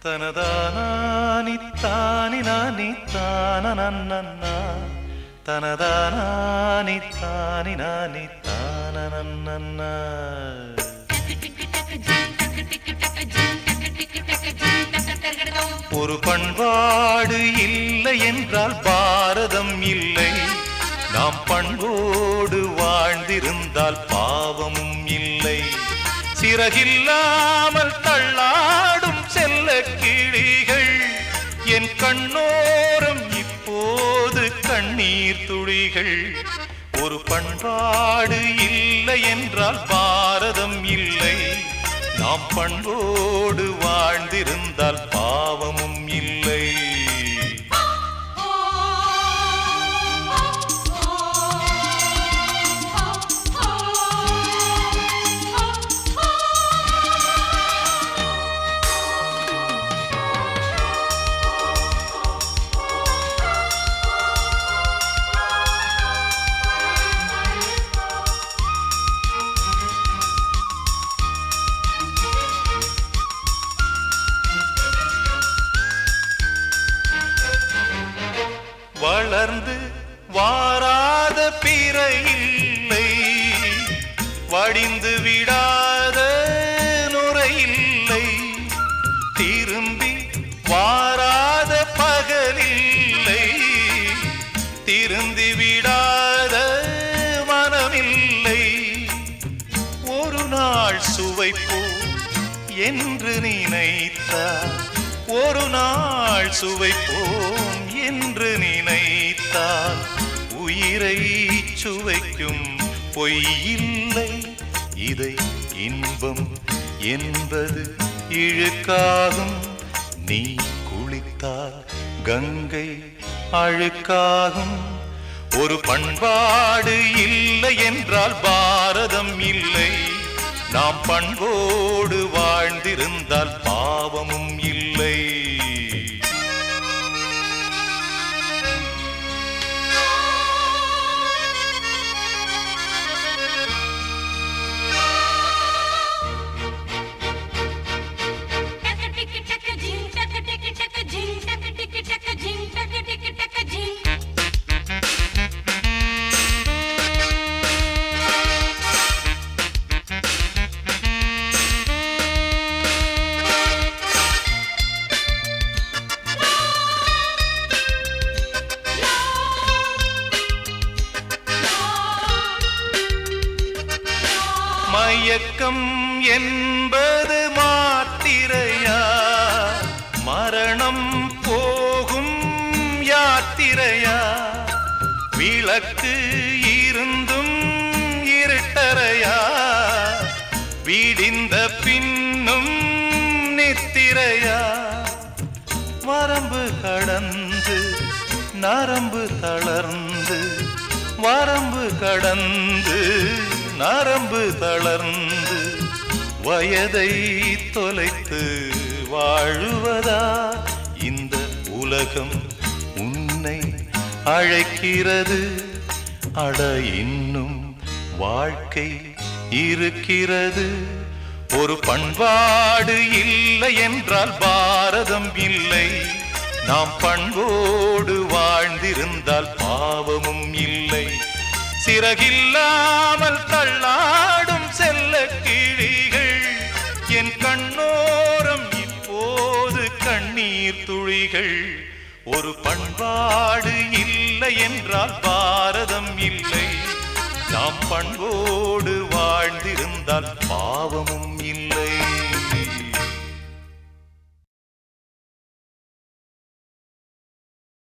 தனதானி தானி நானி தான நன்னா தனதானி தானி நானி தான நன்னா ஒரு பண்பாடு இல்லை என்றால் பாரதம் இல்லை நாம் பண்போடு வாழ்ந்திருந்தால் பாவமும் இல்லை சிறகில்லாமல் தள்ளாடும் செல்ல கிளிகள் என் கண்ணோரம் இப்போது கண்ணீர் துளிகள் ஒரு பண்பாடு இல்லை என்றால் பாரதம் இல்லை நாம் பண்போடு வாழ்ந்திருந்தால் பாவமும் இல்லை வளர்ந்து வாராத பிறை இல்லை வடிந்து விடாத நுரை இல்லை திரும்பி வாராத பகலில்லை திருந்தி விடாத மனமில்லை ஒரு நாள் சுவைப்போ என்று நினைத்தார் ஒரு நாள் சுவைப்போம் என்று நினைத்தால் உயிரை சுவைக்கும் பொய்யில்லை இதை இன்பம் என்பது இழுக்காகும் நீ குளித்தால் கங்கை அழுக்காகும் ஒரு பண்பாடு இல்லை என்றால் பாரதம் இல்லை நாம் பண்போடு வாழ்ந்திருந்தால் பாவமும் இல்லை மயக்கம் என்பது மாத்திரையா மரணம் போகும் யாத்திரையா விளக்கு இருந்தும் இருட்டறையா விடிந்த பின்னும் நித்திரையா வரம்பு கடந்து நரம்பு தளர்ந்து வரம்பு கடந்து நரம்பு தளர்ந்து வயதை தொலைத்து வாழுவதா இந்த உலகம் உன்னை அழைக்கிறது அட இன்னும் வாழ்க்கை இருக்கிறது ஒரு பண்பாடு இல்லை என்றால் பாரதம் இல்லை நாம் பண்போடு வாழ்ந்திருந்தால் பாவமும் இல்லை சிறகில்லாமல் தள்ளாடும் செல்ல கிளிகள் என் கண்ணோரம் இப்போது கண்ணீர் துளிகள் ஒரு பண்பாடு இல்லை என்றால் பாரதம் இல்லை நாம் பண்போடு வாழ்ந்திருந்தால் பாவமும் இல்லை